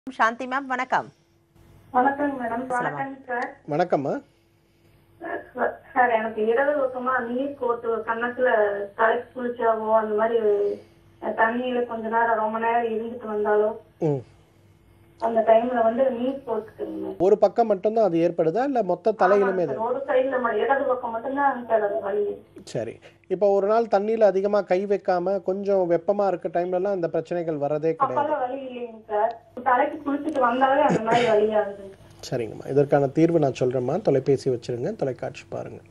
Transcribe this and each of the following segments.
சாந்தி ma'am வணக்கம் வணக்கம் madam வணக்கம் சார் வணக்கம்மா சார், சார் எனக்கு இடது பக்கமா நீர் கோட்டு கன்னத்துல தலைக்கு குளிச்சாவோ அந்த மாதிரி அஹ், தண்ணியில கொஞ்ச நேரம் ரொம்ப நேரம் இருந்துட்டு வந்தாலோ ம் அந்த டைம்ல வந்து நீர் போட்டுக்குங்க ஒரு பக்கம் மட்டும்தான் அது ஏற்படுதா இல்லை மொத்த தலையிலுமே இது ஒரு சைடுல இடது பக்கம் மட்டும்தான் சார் அந்த வலி சரி இப்போ ஒரு நாள் தண்ணியில் அதிகமாக கை வைக்காம கொஞ்சம் வெப்பமாக இருக்க டைம்லலாம் இந்த பிரச்சனைகள் வரதே கிடையாது அப்பெல்லாம் வலி இல்லைங்க சார் தலைக்கு குளிச்சுட்டு வந்தாலே அந்த மாதிரி வலியாகுது சரிங்கம்மா இதற்கான தீர்வு நான் சொல்கிறேம்மா தொலைபேசி வச்சுருங்க தொலைக்காட்சி பாருங்கள்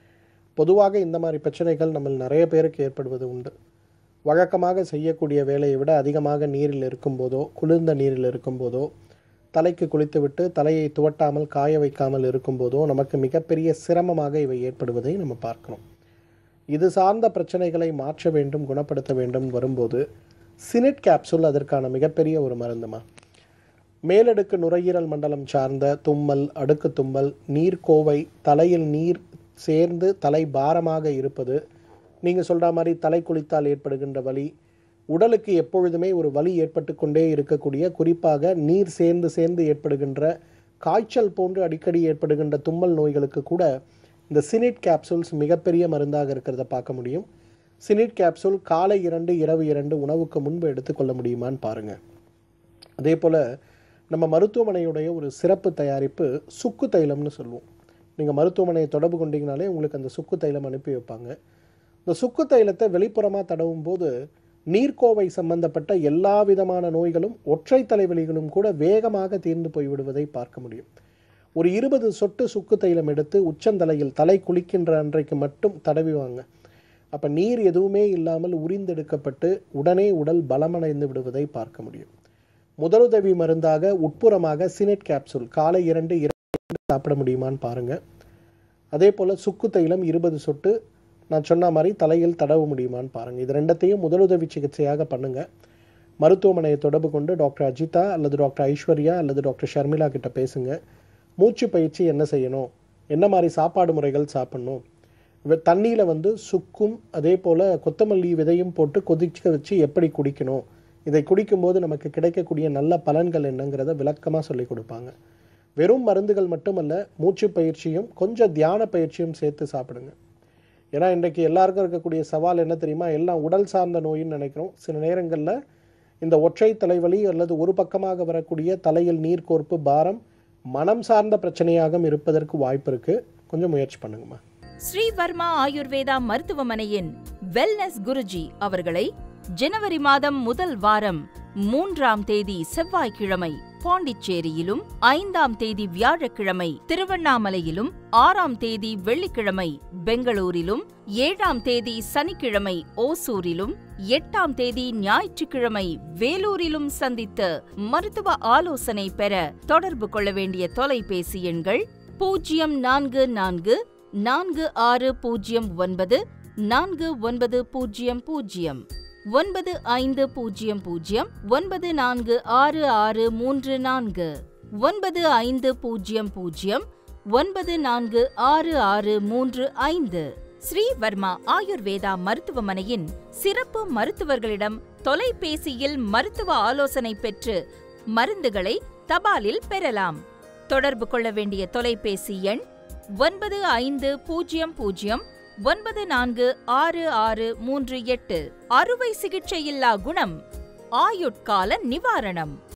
பொதுவாக இந்த மாதிரி பிரச்சனைகள் நம்ம நிறைய பேருக்கு ஏற்படுவது உண்டு வழக்கமாக செய்யக்கூடிய வேலையை விட அதிகமாக நீரில் இருக்கும்போதோ குளிர்ந்த நீரில் இருக்கும்போதோ தலைக்கு குளித்துவிட்டு தலையை துவட்டாமல் காய வைக்காமல் இருக்கும்போதோ நமக்கு மிகப்பெரிய சிரமமாக இவை ஏற்படுவதை நம்ம பார்க்கணும் இது சார்ந்த பிரச்சனைகளை மாற்ற வேண்டும் குணப்படுத்த வேண்டும் வரும்போது சினிட் கேப்சூல் அதற்கான மிகப்பெரிய ஒரு மருந்துமா மேலடுக்கு நுரையீரல் மண்டலம் சார்ந்த தும்மல் அடுக்கு தும்மல் நீர்க்கோவை தலையில் நீர் சேர்ந்து தலை பாரமாக இருப்பது நீங்கள் சொல்கிற மாதிரி தலை குளித்தால் ஏற்படுகின்ற வலி உடலுக்கு எப்பொழுதுமே ஒரு வலி ஏற்பட்டு கொண்டே இருக்கக்கூடிய குறிப்பாக நீர் சேர்ந்து சேர்ந்து ஏற்படுகின்ற காய்ச்சல் போன்று அடிக்கடி ஏற்படுகின்ற தும்மல் நோய்களுக்கு கூட இந்த சினிட் கேப்சூல்ஸ் மிகப்பெரிய மருந்தாக இருக்கிறத பார்க்க முடியும் சினிட் கேப்சூல் காலை இரண்டு இரவு இரண்டு உணவுக்கு முன்பு எடுத்துக்கொள்ள முடியுமான்னு பாருங்கள் அதே போல் நம்ம மருத்துவமனையுடைய ஒரு சிறப்பு தயாரிப்பு சுக்கு தைலம்னு சொல்லுவோம் நீங்கள் மருத்துவமனையை தொடர்பு கொண்டீங்கனாலே உங்களுக்கு அந்த சுக்கு தைலம் அனுப்பி வைப்பாங்க இந்த சுக்கு தைலத்தை வெளிப்புறமாக தடவும் போது நீர்க்கோவை சம்பந்தப்பட்ட எல்லா விதமான நோய்களும் ஒற்றை தலைவலிகளும் கூட வேகமாக தீர்ந்து போய்விடுவதை பார்க்க முடியும் ஒரு இருபது சொட்டு சுக்கு தைலம் எடுத்து உச்சந்தலையில் தலை குளிக்கின்ற அன்றைக்கு மட்டும் தடவிவாங்க அப்போ நீர் எதுவுமே இல்லாமல் உரிந்தெடுக்கப்பட்டு உடனே உடல் பலமடைந்து விடுவதை பார்க்க முடியும் முதலுதவி மருந்தாக உட்புறமாக சினெட் கேப்சூல் காலை இரண்டு இரண்டு சாப்பிட முடியுமான்னு பாருங்க அதே போல் சுக்கு தைலம் இருபது சொட்டு நான் சொன்ன மாதிரி தலையில் தடவ முடியுமான்னு பாருங்க இது ரெண்டத்தையும் முதலுதவி சிகிச்சையாக பண்ணுங்க மருத்துவமனையை தொடர்பு கொண்டு டாக்டர் அஜிதா அல்லது டாக்டர் ஐஸ்வர்யா அல்லது டாக்டர் ஷர்மிளா கிட்ட பேசுங்க மூச்சு பயிற்சி என்ன செய்யணும் என்ன மாதிரி சாப்பாடு முறைகள் சாப்பிடணும் வெ- தண்ணியில வந்து சுக்கும் அதே போல கொத்தமல்லி விதையும் போட்டு கொதிக்க வச்சு எப்படி குடிக்கணும் இதை குடிக்கும்போது நமக்கு கிடைக்கக்கூடிய நல்ல பலன்கள் என்னங்கிறத விளக்கமாக சொல்லி கொடுப்பாங்க வெறும் மருந்துகள் மட்டுமல்ல மூச்சு பயிற்சியும் கொஞ்சம் தியான பயிற்சியும் சேர்த்து சாப்பிடுங்க ஏன்னா இன்றைக்கு எல்லாருக்கும் இருக்கக்கூடிய சவால் என்ன தெரியுமா எல்லாம் உடல் சார்ந்த நோயின்னு நினைக்கிறோம் சில நேரங்களில் இந்த ஒற்றை தலைவலி அல்லது ஒரு பக்கமாக வரக்கூடிய தலையில் நீர் கோர்ப்பு பாரம் மனம் சார்ந்த பிரச்சனையாக இருப்பதற்கு வாய்ப்பு இருக்கு கொஞ்சம் முயற்சி பண்ணுங்கம்மா ஸ்ரீவர்மா ஆயுர்வேதா மருத்துவமனையின் வெல்னஸ் குருஜி அவர்களை ஜனவரி மாதம் முதல் வாரம் மூன்றாம் தேதி செவ்வாய்க்கிழமை பாண்டிச்சேரியிலும் ஐந்தாம் தேதி வியாழக்கிழமை திருவண்ணாமலையிலும் ஆறாம் தேதி வெள்ளிக்கிழமை பெங்களூரிலும் ஏழாம் தேதி சனிக்கிழமை ஓசூரிலும் எட்டாம் தேதி ஞாயிற்றுக்கிழமை வேலூரிலும் சந்தித்து மருத்துவ ஆலோசனை பெற தொடர்பு கொள்ள வேண்டிய தொலைபேசி எண்கள் பூஜ்ஜியம் நான்கு நான்கு நான்கு ஆறு பூஜ்ஜியம் ஒன்பது நான்கு ஒன்பது பூஜ்ஜியம் பூஜ்ஜியம் ஒன்பது ஐந்து பூஜ்ஜியம் பூஜ்ஜியம் ஒன்பது நான்கு ஆறு ஆறு மூன்று நான்கு ஒன்பது ஐந்து பூஜ்ஜியம் பூஜ்ஜியம் ஒன்பது நான்கு ஆறு ஆறு மூன்று ஐந்து ஸ்ரீவர்மா ஆயுர்வேதா மருத்துவமனையின் சிறப்பு மருத்துவர்களிடம் தொலைபேசியில் மருத்துவ ஆலோசனை பெற்று மருந்துகளை தபாலில் பெறலாம் தொடர்பு கொள்ள வேண்டிய தொலைபேசி எண் ஒன்பது ஐந்து பூஜ்ஜியம் பூஜ்ஜியம் ஒன்பது நான்கு ஆறு ஆறு மூன்று எட்டு அறுவை சிகிச்சையில்லா குணம் ஆயுட்கால நிவாரணம்